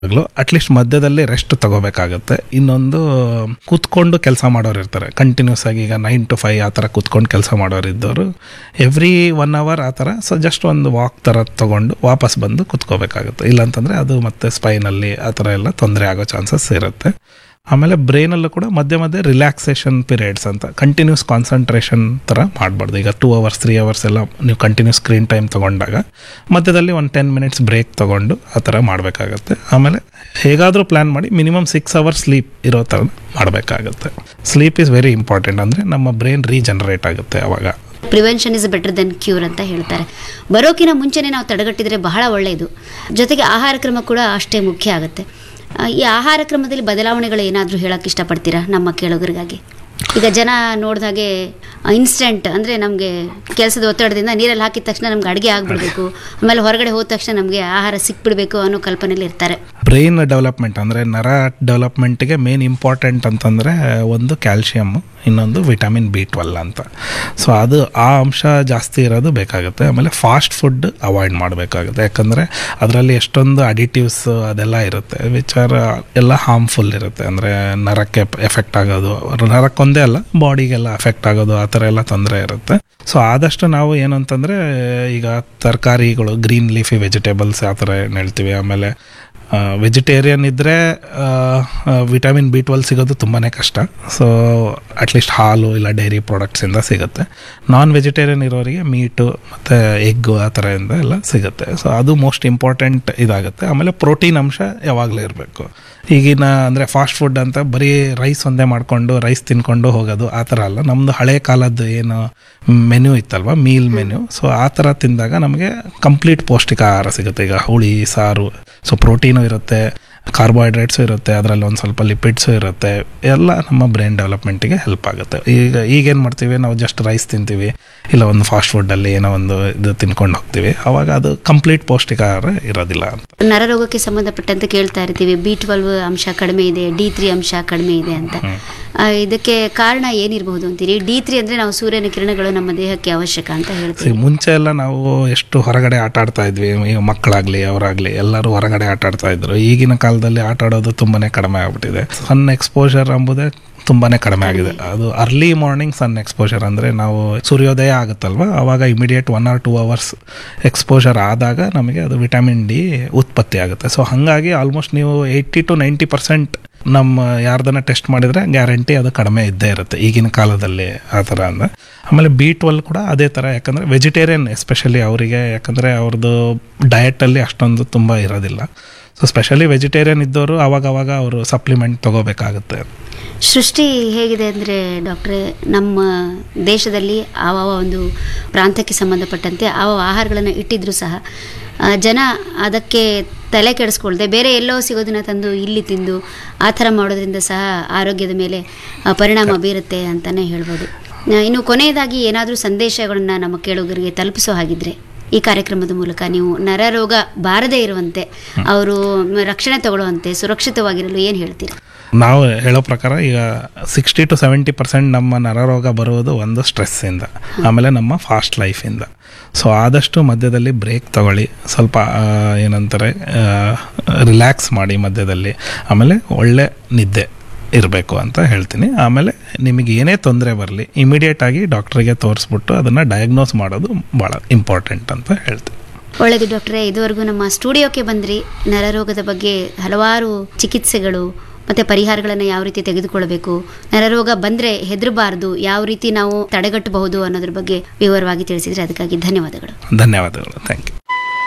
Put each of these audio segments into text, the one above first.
at least ಮಧ್ಯದಲ್ಲಿ rest ತಗೋಬೇಕಾಗತ್ತೆ ಇನ್ನೊಂದು ಕೂತ್ಕೊಂಡು ಕೆಲಸ ಮಾಡೋರು ಇರ್ತಾರೆ ಕಂಟಿನ್ಯೂಸ್ ಆಗಿ ಈಗ ನೈನ್ ಟು ಫೈವ್ ಆ ಥರ ಕೂತ್ಕೊಂಡು ಕೆಲಸ ಮಾಡೋರು ಇದ್ದವರು ಎವ್ರಿ ಒನ್ ಅವರ್ ಆ ಥರ ಸೊ ಜಸ್ಟ್ ಒಂದು ವಾಕ್ ಥರ ತಗೊಂಡು ವಾಪಸ್ ಬಂದು ಕೂತ್ಕೋಬೇಕಾಗುತ್ತೆ ಇಲ್ಲಾಂತಂದರೆ ಅದು ಮತ್ತೆ ಸ್ಪೈನಲ್ಲಿ ಆ ಥರ ಎಲ್ಲ ತೊಂದರೆ ಆಗೋ ಚಾನ್ಸಸ್ ಇರುತ್ತೆ ಆಮೇಲೆ ಬ್ರೈನಲ್ಲೂ ಕೂಡ ಮಧ್ಯೆ ಮಧ್ಯೆ ರಿಲ್ಯಾಕ್ಸೇಷನ್ ಪೀರಿಯಡ್ಸ್ ಅಂತ ಕಂಟಿನ್ಯೂಸ್ ಕಾನ್ಸಂಟ್ರೇಷನ್ ಥರ ಮಾಡಬಾರ್ದು ಈಗ ಟೂ ಅವರ್ಸ್ ತ್ರೀ ಅವರ್ಸ್ ಎಲ್ಲ ನೀವು ಕಂಟಿನ್ಯೂಸ್ ಸ್ಕ್ರೀನ್ ಟೈಮ್ ತೊಗೊಂಡಾಗ ಮಧ್ಯದಲ್ಲಿ ಒಂದು ಟೆನ್ ಮಿನಿಟ್ಸ್ ಬ್ರೇಕ್ ತೊಗೊಂಡು ಆ ಥರ ಮಾಡಬೇಕಾಗತ್ತೆ ಆಮೇಲೆ ಹೇಗಾದರೂ ಪ್ಲ್ಯಾನ್ ಮಾಡಿ ಮಿನಿಮಮ್ ಸಿಕ್ಸ್ ಅವರ್ಸ್ ಸ್ಲೀಪ್ ಇರೋ ಥರ ಮಾಡಬೇಕಾಗತ್ತೆ ಸ್ಲೀಪ್ ಈಸ್ ವೆರಿ ಇಂಪಾರ್ಟೆಂಟ್ ಅಂದರೆ ನಮ್ಮ ಬ್ರೈನ್ ರೀಜನರೇಟ್ ಆಗುತ್ತೆ ಅವಾಗ prevention is better than cure ಅಂತ ಹೇಳ್ತಾರೆ ಬರೋಕಿನ ಮುಂಚೆನೇ ನಾವು ತಡೆಗಟ್ಟಿದರೆ ಬಹಳ ಒಳ್ಳೆಯದು ಜೊತೆಗೆ ಆಹಾರ ಕ್ರಮ ಕೂಡ ಅಷ್ಟೇ ಮುಖ್ಯ ಆಗುತ್ತೆ ಆ, ಈ ಆಹಾರ ಕ್ರಮದಲ್ಲಿ ಬದಲಾವಣೆಗಳು ಏನಾದರೂ ಹೇಳಕ್ಕೆ ಇಷ್ಟಪಡ್ತೀರಾ ನಮ್ಮ ಕೇಳೋಗರಿಗಾಗಿ ಈಗ ಜನ ನೋಡಿದಾಗೆ ಇನ್ಸ್ಟೆಂಟ್ ಅಂದರೆ ನಮಗೆ ಕೆಲಸದ ಒತ್ತಡದಿಂದ ನೀರಲ್ಲಿ ಹಾಕಿದ ತಕ್ಷಣ ನಮ್ಗೆ ಅಡುಗೆ ಆಗಿಬಿಡ್ಬೇಕು ಆಮೇಲೆ ಹೊರಗಡೆ ಹೋದ ತಕ್ಷಣ ನಮಗೆ ಆಹಾರ ಸಿಕ್ಬಿಡ್ಬೇಕು ಅನ್ನೋ ಕಲ್ಪನೆಯಲ್ಲಿ ಇರ್ತಾರೆ ಬ್ರೈನ್ ಡೆವಲಪ್ಮೆಂಟ್ ಅಂದರೆ ನರ ಡೆವಲಪ್ಮೆಂಟ್ಗೆ ಮೇನ್ ಇಂಪಾರ್ಟೆಂಟ್ ಅಂತಂದರೆ ಒಂದು ಕ್ಯಾಲ್ಶಿಯಮ್ ಇನ್ನೊಂದು ವಿಟಮಿನ್ ಬಿ ಟ್ವೆಲ್ ಅಂತ ಸೊ ಅದು ಆ ಅಂಶ ಜಾಸ್ತಿ ಇರೋದು ಬೇಕಾಗುತ್ತೆ ಆಮೇಲೆ ಫಾಸ್ಟ್ ಫುಡ್ ಅವಾಯ್ಡ್ ಮಾಡಬೇಕಾಗುತ್ತೆ ಯಾಕಂದರೆ ಅದರಲ್ಲಿ ಎಷ್ಟೊಂದು ಅಡಿಟಿವ್ಸ್ ಅದೆಲ್ಲ ಇರುತ್ತೆ ವಿಚ್ ಆರ್ ಎಲ್ಲ ಹಾರ್ಮ್ಫುಲ್ ಇರುತ್ತೆ ಅಂದರೆ ನರಕ್ಕೆ ಎಫೆಕ್ಟ್ ಆಗೋದು ನರಕ್ಕೊಂದೇ ಅಲ್ಲ ಬಾಡಿಗೆಲ್ಲ ಎಫೆಕ್ಟ್ ಆಗೋದು ಆ ಥರ ಎಲ್ಲ ತೊಂದರೆ ಇರುತ್ತೆ ಸೊ ಆದಷ್ಟು ನಾವು ಏನು ಅಂತಂದರೆ ಈಗ ತರಕಾರಿಗಳು ಗ್ರೀನ್ ಲೀಫಿ ವೆಜಿಟೇಬಲ್ಸ್ ಆ ಥರ ಏನು ಹೇಳ್ತೀವಿ ಆಮೇಲೆ ವೆಜಿಟೇರಿಯನ್ ಇದ್ದರೆ ವಿಟಮಿನ್ ಬಿ ಟ್ವೆಲ್ ಸಿಗೋದು ತುಂಬಾ ಕಷ್ಟ ಸೊ ಅಟ್ಲೀಸ್ಟ್ ಹಾಲು ಇಲ್ಲ ಡೈರಿ ಪ್ರಾಡಕ್ಟ್ಸಿಂದ ಸಿಗುತ್ತೆ ನಾನ್ ವೆಜಿಟೇರಿಯನ್ ಇರೋರಿಗೆ ಮೀಟು ಮತ್ತು ಎಗ್ಗು ಆ ಥರದಿಂದ ಎಲ್ಲ ಸಿಗುತ್ತೆ ಸೊ ಅದು ಮೋಸ್ಟ್ ಇಂಪಾರ್ಟೆಂಟ್ ಇದಾಗುತ್ತೆ ಆಮೇಲೆ ಪ್ರೋಟೀನ್ ಅಂಶ ಯಾವಾಗಲೂ ಇರಬೇಕು ಈಗಿನ ಅಂದರೆ ಫಾಸ್ಟ್ ಫುಡ್ ಅಂತ ಬರೀ ರೈಸ್ ಒಂದೇ ಮಾಡಿಕೊಂಡು ರೈಸ್ ತಿನ್ಕೊಂಡು ಹೋಗೋದು ಆ ಥರ ಅಲ್ಲ ನಮ್ಮದು ಹಳೆ ಕಾಲದ್ದು ಏನು ಮೆನ್ಯೂ ಇತ್ತಲ್ವ ಮೀಲ್ ಮೆನ್ಯೂ ಸೊ ಆ ಥರ ತಿಂದಾಗ ನಮಗೆ ಕಂಪ್ಲೀಟ್ ಪೌಷ್ಟಿಕ ಆಹಾರ ಸಿಗುತ್ತೆ ಈಗ ಹುಳಿ ಸಾರು ಸೊ ಪ್ರೋಟೀನು ಇರುತ್ತೆ ಕಾರ್ಬೋಹೈಡ್ರೇಟ್ಸು ಇರುತ್ತೆ ಅದರಲ್ಲಿ ಒಂದು ಸ್ವಲ್ಪ ಲಿಪಿಡ್ಸು ಇರುತ್ತೆ ಎಲ್ಲ ನಮ್ಮ ಬ್ರೈನ್ ಡೆವಲಪ್ಮೆಂಟಿಗೆ ಹೆಲ್ಪ್ ಆಗುತ್ತೆ ಈಗ ಈಗೇನು ಮಾಡ್ತೀವಿ ನಾವು ಜಸ್ಟ್ ರೈಸ್ ತಿಂತೀವಿ ಇಲ್ಲ ಒಂದು ಫಾಸ್ಟ್ ಫುಡ್ಡಲ್ಲಿ ಏನೋ ಒಂದು ಇದು ತಿನ್ಕೊಂಡು ಹೋಗ್ತೀವಿ ಅವಾಗ ಅದು ಕಂಪ್ಲೀಟ್ ಪೌಷ್ಟಿಕ ಆಹಾರ ಇರೋದಿಲ್ಲ ಅಂತ ನರರೋಗಕ್ಕೆ ಸಂಬಂಧಪಟ್ಟಂತೆ ಕೇಳ್ತಾ ಇರ್ತೀವಿ ಬಿ ಟ್ವೆಲ್ವ್ ಅಂಶ ಕಡಿಮೆ ಇದೆ ಡಿ ತ್ರೀ ಅಂಶ ಕಡಿಮೆ ಇದೆ ಅಂತ ಆ, ಇದಕ್ಕೆ ಕಾರಣ ಏನಿರಬಹುದು ಅಂತೀರಿ ಡಿ ತ್ರೀ ಅಂದರೆ ನಾವು ಸೂರ್ಯನ ಕಿರಣಗಳು ನಮ್ಮ ದೇಹಕ್ಕೆ ಅವಶ್ಯಕ ಅಂತ See, ಹೇಳ್ತೀವಿ ಮುಂಚೆ ಎಲ್ಲ ನಾವು ಎಷ್ಟು ಹೊರಗಡೆ ಆಟ ಆಡ್ತಾ ಇದ್ವಿ ಈಗ ಮಕ್ಕಳಾಗ್ಲಿ ಅವರಾಗ್ಲಿ ಎಲ್ಲರೂ ಹೊರಗಡೆ ಆಟ ಆಡ್ತಾ ಇದ್ರು ಈಗಿನ ಕಾಲದಲ್ಲಿ ಆಟ ಆಡೋದು ತುಂಬಾನೇ ಕಡಿಮೆ ಆಗ್ಬಿಟ್ಟಿದೆ ಸನ್ ಎಕ್ಸ್ಪೋಜರ್ ಎಂಬುದೇ ತುಂಬಾನೇ ಕಡಿಮೆ ಆಗಿದೆ ಅದು ಅರ್ಲಿ ಮಾರ್ನಿಂಗ್ ಸನ್ ಎಕ್ಸ್ಪೋಜರ್ ಅಂದರೆ ನಾವು ಸೂರ್ಯೋದಯ ಆಗುತ್ತಲ್ವ ಅವಾಗ immediate one or two hours exposure ಆದಾಗ ನಮಗೆ ಅದು ವಿಟಮಿನ್ ಡಿ ಉತ್ಪತ್ತಿ ಆಗುತ್ತೆ ಸೊ ಹಾಗಾಗಿ ಆಲ್ಮೋಸ್ಟ್ ನೀವು ಏಯ್ಟಿ ಟು ನೈಂಟಿ ಪರ್ಸೆಂಟ್ ನಮ್ಮ ಯಾರ್ದನ್ನ ಟೆಸ್ಟ್ ಮಾಡಿದರೆ ಗ್ಯಾರಂಟಿ ಅದು ಕಡಿಮೆ ಇದ್ದೇ ಇರುತ್ತೆ ಈಗಿನ ಕಾಲದಲ್ಲಿ ಆ ಥರ ಅಂದ್ರೆ ಆಮೇಲೆ ಬಿ ಟ್ವೆಲ್ ಕೂಡ ಅದೇ ಥರ ಯಾಕಂದರೆ ವೆಜಿಟೇರಿಯನ್ ಎಸ್ಪೆಷಲಿ ಅವರಿಗೆ ಯಾಕಂದರೆ ಅವ್ರದ್ದು ಡಯಟಲ್ಲಿ ಅಷ್ಟೊಂದು ತುಂಬ ಇರೋದಿಲ್ಲ ಸೊ ಸ್ಪೆಷಲಿ ವೆಜಿಟೇರಿಯನ್ ಇದ್ದವರು ಅವಾಗ ಅವಾಗ ಅವರು ಸಪ್ಲಿಮೆಂಟ್ ತಗೋಬೇಕಾಗುತ್ತೆ ಸೃಷ್ಟಿ ಹೇಗಿದೆ ಅಂದರೆ ಡಾಕ್ಟ್ರೆ ನಮ್ಮ ದೇಶದಲ್ಲಿ ಆವ ಒಂದು ಪ್ರಾಂತಕ್ಕೆ ಸಂಬಂಧಪಟ್ಟಂತೆ ಆವ ಆಹಾರಗಳನ್ನು ಇಟ್ಟಿದ್ರು ಸಹ ಆ, ಜನ ಅದಕ್ಕೆ ತಲೆ ಕೆಡಿಸ್ಕೊಳ್ದೆ ಬೇರೆ ಎಲ್ಲೋ ಸಿಗೋದನ್ನ ತಂದು ಇಲ್ಲಿ ತಿಂದು ಆ ಥರ ಮಾಡೋದ್ರಿಂದ ಸಹ ಆರೋಗ್ಯದ ಮೇಲೆ ಆ, ಪರಿಣಾಮ ಬೀರುತ್ತೆ ಅಂತಲೇ ಹೇಳ್ಬೋದು ಆ, ಇನ್ನು ಕೊನೆಯದಾಗಿ ಏನಾದರೂ ಸಂದೇಶಗಳನ್ನು ನಮ್ಮ ಕೇಳುಗರಿಗೆ ತಲುಪಿಸೋ ಹಾಗಿದ್ರೆ ಈ ಕಾರ್ಯಕ್ರಮದ ಮೂಲಕ ನೀವು ನರರೋಗ ಬಾರದೇ ಇರುವಂತೆ ಅವರು ರಕ್ಷಣೆ ತಗೊಳ್ಳುವಂತೆ ಸುರಕ್ಷಿತವಾಗಿರಲು ಏನು ಹೇಳ್ತೀರಾ ನಾವು ಹೇಳೋ ಪ್ರಕಾರ ಈಗ ಸಿಕ್ಸ್ಟಿ ಟು ಸೆವೆಂಟಿ ಪರ್ಸೆಂಟ್ ನಮ್ಮ ನರರೋಗ ಬರುವುದು ಒಂದು ಸ್ಟ್ರೆಸ್ಸಿಂದ ಆಮೇಲೆ ನಮ್ಮ ಫಾಸ್ಟ್ ಲೈಫಿಂದ ಸೊ ಆದಷ್ಟು ಮಧ್ಯದಲ್ಲಿ ಬ್ರೇಕ್ ತಗೊಳ್ಳಿ ಸ್ವಲ್ಪ ಆ, ಏನಂತಾರೆ ರಿಲ್ಯಾಕ್ಸ್ ಮಾಡಿ ಮಧ್ಯದಲ್ಲಿ ಆಮೇಲೆ ಒಳ್ಳೆ ನಿದ್ದೆ ಇರಬೇಕು ಅಂತ ಹೇಳ್ತೀನಿ ಆಮೇಲೆ ನಿಮಗೆ ಏನೇ ತೊಂದರೆ ಬರಲಿ ಇಮಿಡಿಯೇಟ್ ಆಗಿ ಡಾಕ್ಟ್ರಿಗೆ ತೋರಿಸ್ಬಿಟ್ಟು ಅದನ್ನು ಡಯಾಗ್ನೋಸ್ ಮಾಡೋದು ಭಾಳ ಇಂಪಾರ್ಟೆಂಟ್ ಅಂತ ಹೇಳ್ತೀನಿ ಒಳ್ಳೆಯದು ಡಾಕ್ಟ್ರೇ ಇದುವರೆಗೂ ನಮ್ಮ ಸ್ಟುಡಿಯೋಕ್ಕೆ ಬಂದ್ರಿ ನರರೋಗದ ಬಗ್ಗೆ ಹಲವಾರು ಚಿಕಿತ್ಸೆಗಳು ಮತ್ತು ಪರಿಹಾರಗಳನ್ನು ಯಾವ ರೀತಿ ತೆಗೆದುಕೊಳ್ಳಬೇಕು ನರರೋಗ ಬಂದರೆ ಹೆದರಬಾರ್ದು ಯಾವ ರೀತಿ ನಾವು ತಡೆಗಟ್ಟಬಹುದು ಅನ್ನೋದ್ರ ಬಗ್ಗೆ ವಿವರವಾಗಿ ತಿಳಿಸಿದ್ರೆ ಅದಕ್ಕಾಗಿ ಧನ್ಯವಾದಗಳು ಧನ್ಯವಾದಗಳು ಥ್ಯಾಂಕ್ ಯು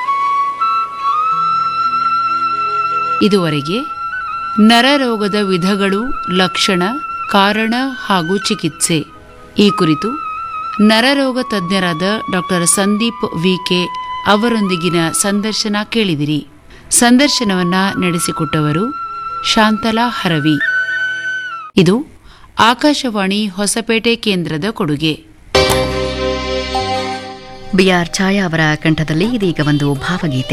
ಇದುವರೆಗೆ ನರರೋಗದ ವಿಧಗಳು ಲಕ್ಷಣ ಕಾರಣ ಹಾಗೂ ಚಿಕಿತ್ಸೆ ಈ ಕುರಿತು ನರರೋಗ ತಜ್ಞರಾದ ಡಾಕ್ಟರ್ ಸಂದೀಪ್ ವಿಕೆ ಅವರೊಂದಿಗಿನ ಸಂದರ್ಶನ ಕೇಳಿದಿರಿ ಸಂದರ್ಶನವನ್ನ ನಡೆಸಿಕೊಟ್ಟವರು ಶಾಂತಲಾ ಹರವಿ ಇದು ಆಕಾಶವಾಣಿ ಹೊಸಪೇಟೆ ಕೇಂದ್ರದ ಕೊಡುಗೆ ಬಿಆರ್ ಛಾಯಾ ಅವರ ಕಂಠದಲ್ಲಿ ಇದೀಗ ಒಂದು ಭಾವಗೀತೆ